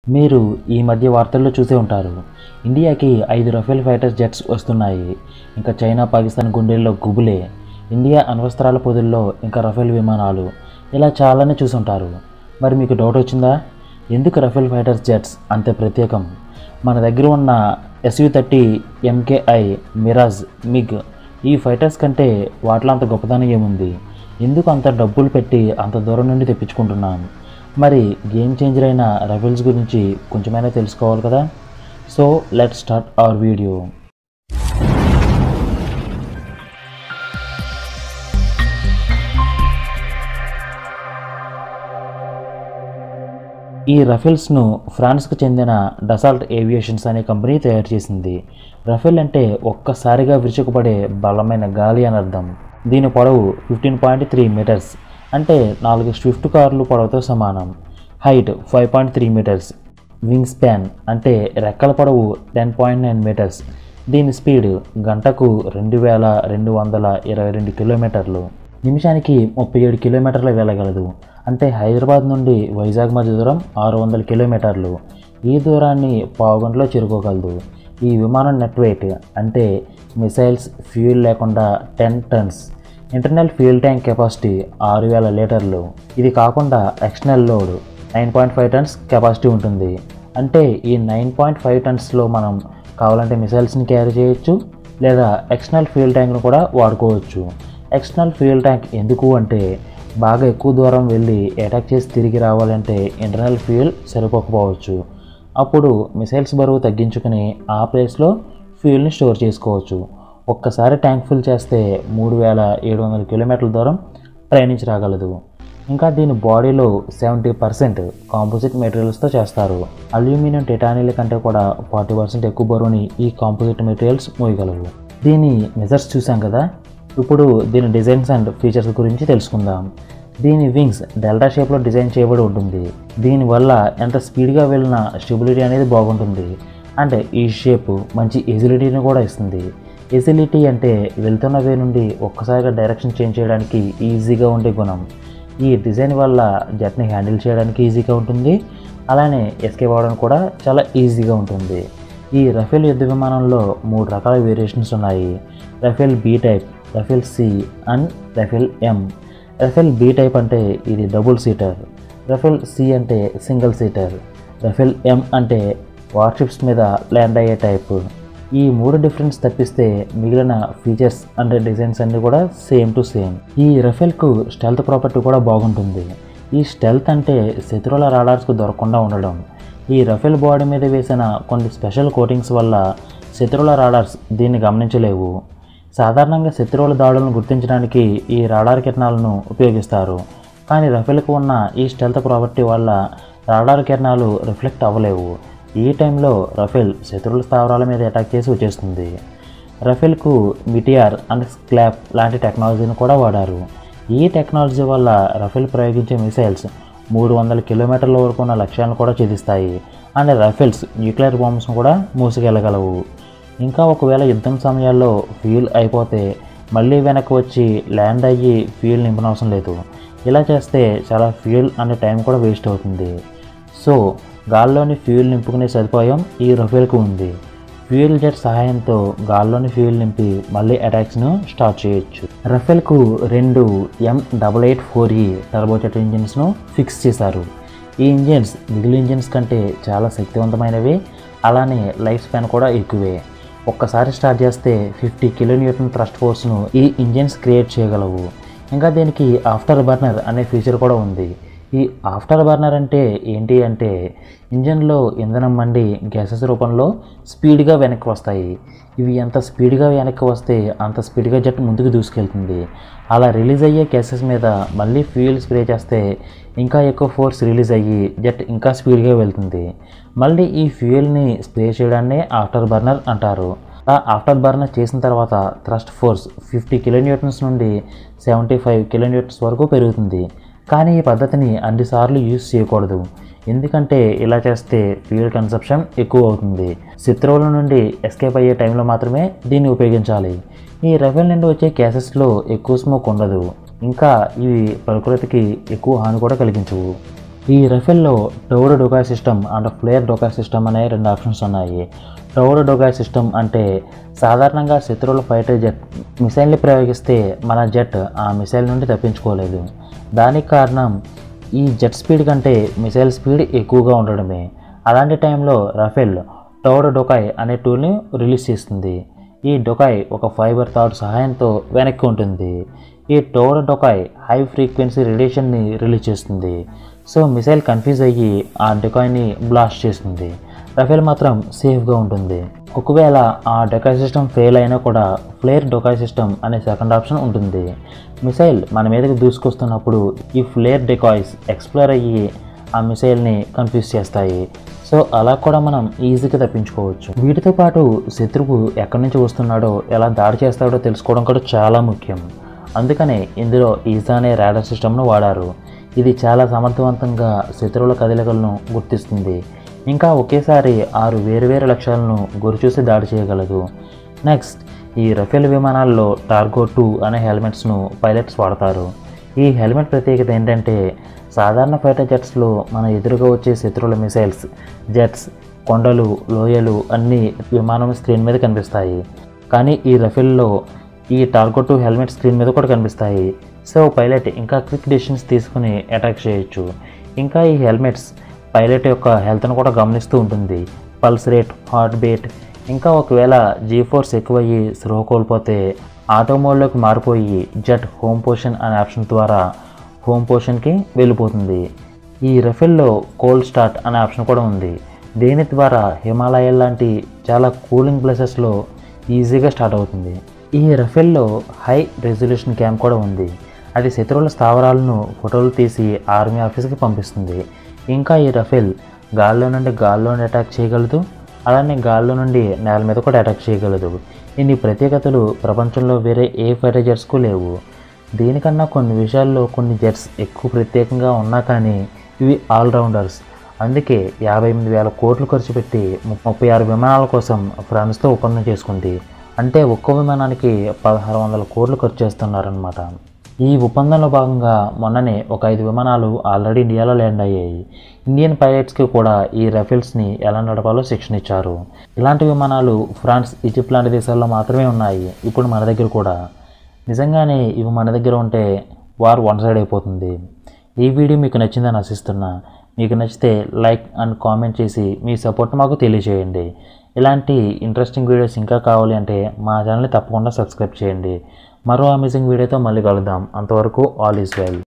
మీరు ఈ మధ్య వార్తల్లో చూసే ఉంటారు ఇండియాకి ఐదు రఫేల్ ఫైటర్ జెట్స్ వస్తున్నాయి ఇంకా చైనా పాకిస్తాన్ గుండెల్లో గుబులే ఇండియా అణ్వస్త్రాల పొదుల్లో ఇంకా రఫేల్ విమానాలు ఇలా చాలానే చూసుంటారు మరి మీకు డౌట్ వచ్చిందా ఎందుకు రఫేల్ ఫైటర్ జెట్స్ అంత ప్రత్యేకం మన దగ్గర ఉన్న SU thirty MKI Mirage MiG ఈ ఫైటర్స్ కంటే వాటిలో అంత గొప్పదనం ఏముంది ఎందుకు అంత డబ్బులు పెట్టి అంత దూరం నుండి తెప్పించుకుంటున్నాం మరి గేమ్ చేంజర్ అయిన రఫేల్స్ గురించి కొంచెమైనా తెలుసుకోవాలి కదా so let start our video ఈ రఫేల్స్ను ఫ్రాన్స్కు చెందిన డసాల్ట్ ఏవియేషన్స్ అనే కంపెనీ తయారు చేసింది రఫేల్ అంటే ఒక్కసారిగా విరుచుకుపడే బలమైన గాలి అని అర్థం దీని పొడవు ఫిఫ్టీన్ పాయింట్ త్రీ మీటర్స్ అంటే నాలుగు స్విఫ్ట్ కార్లు పొడవుతో సమానం height five point three meters wing span అంటే రెక్కల పొడవు టెన్ పాయింట్ నైన్ మీటర్స్ దీని స్పీడ్ గంటకు రెండు వేల రెండు వందల ఇరవై రెండు కిలోమీటర్లు నిమిషానికి ముప్పై ఏడు కిలోమీటర్లు వెళ్ళగలదు అంటే హైదరాబాద్ నుండి వైజాగ్ మధ్య దూరం ఆరు వందల కిలోమీటర్లు ఈ దూరాన్ని పావుగంటలో చేరుకోగలదు ఈ విమానం నెట్ వెయిట్ అంటే మిసైల్స్ ఫ్యూయల్ లేకుండా ten tons internal fuel tank capacity ఆరు వేల లీటర్లు ఇది కాకుండా external load nine point five tons capacity ఉంటుంది అంటే ఈ నైన్ పాయింట్ ఫైవ్ టన్స్లో మనం కావాలంటే మిసైల్స్ని క్యారీ చేయొచ్చు లేదా ఎక్స్టర్నల్ ఫ్యూయల్ ట్యాంక్ను కూడా వాడుకోవచ్చు ఎక్స్టర్నల్ ఫ్యూయల్ ట్యాంక్ ఎందుకు అంటే బాగా ఎక్కువ దూరం వెళ్ళి అటాక్ చేసి తిరిగి రావాలంటే ఇంటర్నల్ ఫ్యూయల్ సరిపోకపోవచ్చు అప్పుడు మిసైల్స్ బరువు తగ్గించుకుని ఆ ప్లేస్లో ఫ్యూయల్ని స్టోర్ చేసుకోవచ్చు ఒక్కసారి ట్యాంక్ ఫిల్ చేస్తే మూడు వేల ఏడు వందల కిలోమీటర్ల దూరం ప్రయాణించి రాగలదు ఇంకా దీని బాడీలో సెవెంటీ పర్సెంట్ కాంపోజిట్ మెటీరియల్స్తో చేస్తారు అల్యూమినియం టైటానియల్ కంటే కూడా ఫార్టీ పర్సెంట్ ఎక్కువ బరువుని ఈ కాంపోజిట్ మెటీరియల్స్ మోయగలవు దీని మెజర్స్ చూసాం కదా ఇప్పుడు దీని డిజైన్స్ అండ్ ఫీచర్స్ గురించి తెలుసుకుందాం దీని వింగ్స్ డెల్టా షేప్లో డిజైన్ చేయబడి ఉంటుంది దీనివల్ల ఎంత స్పీడ్గా వెళ్ళినా స్టెబిలిటీ అనేది బాగుంటుంది అండ్ ఈ షేప్ మంచి ఎజిలిటీని కూడా ఇస్తుంది ఎజిలిటీ అంటే వెళ్తున్న వే నుండి ఒక్కసారిగా డైరెక్షన్ చేంజ్ చేయడానికి ఈజీగా ఉండే గుణం ఈ డిజైన్ వల్ల జెట్ని హ్యాండిల్ చేయడానికి ఈజీగా ఉంటుంది అలానే ఎస్కేప్ అవ్వడానికి కూడా చాలా ఈజీగా ఉంటుంది ఈ రఫేల్ యుద్ధ విమానంలో మూడు రకాల వేరియేషన్స్ ఉన్నాయి Rafale B type Rafale C and Rafale M Rafale B type అంటే ఇది డబుల్ సీటర్ రఫేల్ సి అంటే సింగిల్ సీటర్ రఫేల్ ఎం అంటే వార్షిప్స్ మీద ల్యాండ్ అయ్యే టైప్ ఈ మూడు డిఫరెన్స్ తప్పిస్తే మిగిలిన ఫీచర్స్ అండ్ డిజైన్స్ అన్నీ కూడా సేమ్ టు సేమ్ ఈ రఫేల్కు స్టెల్త్ ప్రాపర్టీ కూడా బాగుంటుంది ఈ స్టెల్త్ అంటే శత్రువుల రాడార్స్కు దొరకకుండా ఉండడం ఈ రఫేల్ బాడీ మీద వేసిన కొన్ని స్పెషల్ కోటింగ్స్ వల్ల శత్రువుల రాడార్స్ దీన్ని గమనించలేవు సాధారణంగా శత్రువుల దాడులను గుర్తించడానికి ఈ రాడార్ కిరణాలను ఉపయోగిస్తారు కానీ రఫేల్కు ఉన్న ఈ స్టెల్త్ ప్రాపర్టీ వల్ల రాడార్ కిరణాలు రిఫ్లెక్ట్ అవ్వలేవు ఈ టైంలో రఫేల్ శత్రువుల స్థావరాల మీద అటాక్ చేసి వచ్చేస్తుంది రఫేల్కు మిటిఆర్ అండ్ స్క్లాప్ లాంటి టెక్నాలజీని కూడా వాడారు ఈ టెక్నాలజీ వల్ల రఫేల్ ప్రయోగించే మిసైల్స్ మూడు వందల కిలోమీటర్ల వరకు ఉన్న లక్ష్యాలను కూడా ఛేదిస్తాయి అండ్ రఫేల్స్ న్యూక్లియర్ బాంబ్స్ను కూడా మూసుకెళ్ళగలవు ఇంకా ఒకవేళ యుద్ధం సమయాల్లో ఫ్యూల్ అయిపోతే మళ్ళీ వెనక్కి వచ్చి ల్యాండ్ అయ్యి ఫ్యూల్ నింపనవసరం లేదు ఇలా చేస్తే చాలా ఫ్యూల్ అనే టైం కూడా వేస్ట్ అవుతుంది సో గాల్లోని ఫ్యూయల్ నింపుకునే సదుపాయం ఈ రఫేల్కు ఉంది ఫ్యూయల్ జెట్ సహాయంతో గాల్లోని ఫ్యూయల్ నింపి మళ్ళీ అటాక్స్ను స్టార్ట్ చేయొచ్చు రఫేల్కు రెండు ఎం డబల్ ఎయిట్ ఫోర్ ఈ టర్బోజెట్ ఇంజిన్స్ను ఫిక్స్ చేశారు ఈ ఇంజిన్స్ మిగిలిన ఇంజిన్స్ కంటే చాలా శక్తివంతమైనవి అలానే లైఫ్ స్పాన్ కూడా ఎక్కువే ఒక్కసారి స్టార్ట్ చేస్తే ఫిఫ్టీ కిలోన్యూటన్ థ్రస్ట్ ఫోర్స్ను ఈ ఇంజిన్స్ క్రియేట్ చేయగలవు ఇంకా దీనికి ఆఫ్టర్ బర్నర్ అనే ఫీచర్ కూడా ఉంది ఈ ఆఫ్టర్ బర్నర్ అంటే ఏంటి అంటే ఇంజన్లో ఇంధనం మండి గ్యాసెస్ రూపంలో స్పీడ్గా వెనక్కి వస్తాయి ఇవి ఎంత స్పీడ్గా వెనక్కి వస్తే అంత స్పీడ్గా జెట్ ముందుకు దూసుకెళ్తుంది అలా రిలీజ్ అయ్యే గ్యాసెస్ మీద మళ్ళీ ఫ్యూయల్ స్ప్రే చేస్తే ఇంకా ఎక్కువ ఫోర్స్ రిలీజ్ అయ్యి జెట్ ఇంకా స్పీడ్గా వెళ్తుంది మళ్ళీ ఈ ఫ్యూయల్ని స్ప్రే చేయడాన్నే ఆఫ్టర్ బర్నర్ అంటారు ఆ ఆఫ్టర్ బర్నర్ చేసిన తర్వాత థ్రస్ట్ ఫోర్స్ ఫిఫ్టీ కిలోన్యూటన్స్ నుండి సెవెంటీ ఫైవ్ కిలోన్యూటన్స్ వరకు పెరుగుతుంది కానీ ఈ పద్ధతిని అన్నిసార్లు యూజ్ చేయకూడదు ఎందుకంటే ఇలా చేస్తే ఫ్యూయల్ కన్సప్షన్ ఎక్కువ అవుతుంది శత్రువుల నుండి ఎస్కేప్ అయ్యే టైంలో మాత్రమే దీన్ని ఉపయోగించాలి ఈ రఫేల్ నుండి వచ్చే క్యాసెస్లో ఎక్కువ స్మోక్ ఉండదు ఇంకా ఇవి ప్రకృతికి ఎక్కువ హాని కూడా కలిగించవు ఈ రఫెల్లో tow decoy system and flare decoy system అనే రెండు ఆప్షన్స్ ఉన్నాయి టోర్ డొకాయ్ సిస్టమ్ అంటే సాధారణంగా శత్రువుల ఫైటర్ జెట్ మిసైల్ని ప్రయోగిస్తే మన జెట్ ఆ మిసైల్ నుండి తప్పించుకోలేదు దానికి కారణం ఈ జెట్ స్పీడ్ కంటే మిసైల్ స్పీడ్ ఎక్కువగా ఉండడమే అలాంటి టైంలో రఫేల్ టోర్ డొకాయ్ అనే టూల్ని రిలీజ్ చేస్తుంది ఈ డొకాయ్ ఒక ఫైబర్ థాట్ సహాయంతో వెనక్కి ఉంటుంది ఈ టోర్ డొకాయ్ హై ఫ్రీక్వెన్సీ రేడియేషన్ని రిలీజ్ చేస్తుంది సో మిసైల్ కన్ఫ్యూజ్ అయ్యి ఆ డొకాయ్ని బ్లాస్ట్ చేస్తుంది రఫేల్ మాత్రం సేఫ్గా ఉంటుంది ఒకవేళ ఆ డొకాయ్ సిస్టమ్ ఫెయిల్ అయినా కూడా ఫ్లేర్ డొకాయ్ సిస్టమ్ అనే సెకండ్ ఆప్షన్ ఉంటుంది మిసైల్ మన మీదకి దూసుకొస్తున్నప్పుడు ఈ ఫ్లేర్ డెకాయ్స్ ఎక్స్ప్లోర్ అయ్యి ఆ మిసైల్ని కన్ఫ్యూజ్ చేస్తాయి సో అలా కూడా మనం ఈజీగా తప్పించుకోవచ్చు వీటితో పాటు శత్రువు ఎక్కడి నుంచి వస్తున్నాడో ఎలా దాడి చేస్తాడో తెలుసుకోవడం కూడా చాలా ముఖ్యం అందుకనే ఇందులో ఈజా అనే రాడర్ సిస్టమ్ను వాడారు ఇది చాలా సమర్థవంతంగా శత్రువుల కదలికలను గుర్తిస్తుంది ఇంకా ఒకేసారి ఆరు వేరువేరు లక్ష్యాలను గురిచూసి దాడి చేయగలదు నెక్స్ట్ ఈ రఫేల్ విమానాల్లో టార్గో టూ అనే హెల్మెట్స్ను పైలట్స్ వాడతారు ఈ హెల్మెట్ ప్రత్యేకత ఏంటంటే సాధారణ ఫైటర్ జెట్స్లో మన ఎదురుగా వచ్చే శత్రువుల మిసైల్స్ జెట్స్ కొండలు లోయలు అన్నీ విమానం స్క్రీన్ మీద కనిపిస్తాయి కానీ ఈ రఫేల్లో ఈ టార్గో టూ హెల్మెట్ స్క్రీన్ మీద కూడా కనిపిస్తాయి సో పైలట్ ఇంకా క్విక్ డెసిషన్స్ తీసుకుని అటాక్ చేయొచ్చు ఇంకా ఈ హెల్మెట్స్ పైలట్ యొక్క హెల్త్ను కూడా గమనిస్తూ ఉంటుంది పల్స్ రేట్ హార్ట్ బీట్ ఇంకా ఒకవేళ జీ ఫోర్స్ ఎక్కువయ్యి స్లో కోల్పోతే ఆటో మోడ్లోకి మారిపోయి జెట్ హోమ్ పోషన్ అనే ఆప్షన్ ద్వారా హోమ్ పోషన్కి వెళ్ళిపోతుంది ఈ రఫెల్లో కోల్డ్ స్టార్ట్ అనే ఆప్షన్ కూడా ఉంది దీని ద్వారా హిమాలయాల లాంటి చాలా కూలింగ్ ప్లేసెస్లో ఈజీగా స్టార్ట్ అవుతుంది ఈ రఫెల్లో హై రెజల్యూషన్ క్యామ్ కూడా ఉంది అది శత్రువుల స్థావరాలను ఫోటోలు తీసి ఆర్మీ ఆఫీస్కి పంపిస్తుంది ఇంకా ఈ రఫేల్ గాల్లో నుండి గాల్లోనే అటాక్ చేయగలదు అలానే గాల్లో నుండి నేల మీద కూడా అటాక్ చేయగలదు ఇన్ని ప్రత్యేకతలు ప్రపంచంలో వేరే ఏ ఫైటర్ జెట్స్కు లేవు దీనికన్నా కొన్ని విషయాల్లో కొన్ని జెట్స్ ఎక్కువ ప్రత్యేకంగా ఉన్నా కానీ ఇవి ఆల్రౌండర్స్ అందుకే యాభై ఎనిమిది వేల కోట్లు ఖర్చు పెట్టి ము- ముప్పై ఆరు విమానాల కోసం ఫ్రాన్స్తో ఒప్పందం చేసుకుంది అంటే ఒక్కో విమానానికి పదహారు వందల కోట్లు ఖర్చు చేస్తున్నారనమాట ఈ ఒప్పందంలో భాగంగా మొన్ననే ఒక ఐదు విమానాలు ఆల్రెడీ ఇండియాలో ల్యాండ్ అయ్యాయి ఇండియన్ పైలట్స్కి కూడా ఈ రఫేల్స్ని ఎలా నడపాలో శిక్షణ ఇచ్చారు ఇలాంటి విమానాలు ఫ్రాన్స్ ఈజిప్ట్ లాంటి దేశాల్లో మాత్రమే ఉన్నాయి ఇప్పుడు మన దగ్గర కూడా నిజంగానే ఇవి మన దగ్గర ఉంటే వార్ వన్ సైడ్ అయిపోతుంది ఈ వీడియో మీకు నచ్చిందని ఆశిస్తున్నా మీకు నచ్చితే లైక్ అండ్ కామెంట్ చేసి మీ సపోర్ట్ మాకు తెలియజేయండి ఇలాంటి ఇంట్రెస్టింగ్ వీడియోస్ ఇంకా కావాలి అంటే మా ఛానల్ని తప్పకుండా సబ్స్క్రైబ్ చేయండి మరో అమేజింగ్ వీడియోతో మళ్ళీ కలుద్దాం అంతవరకు ఆల్ ఈజ్ వెల్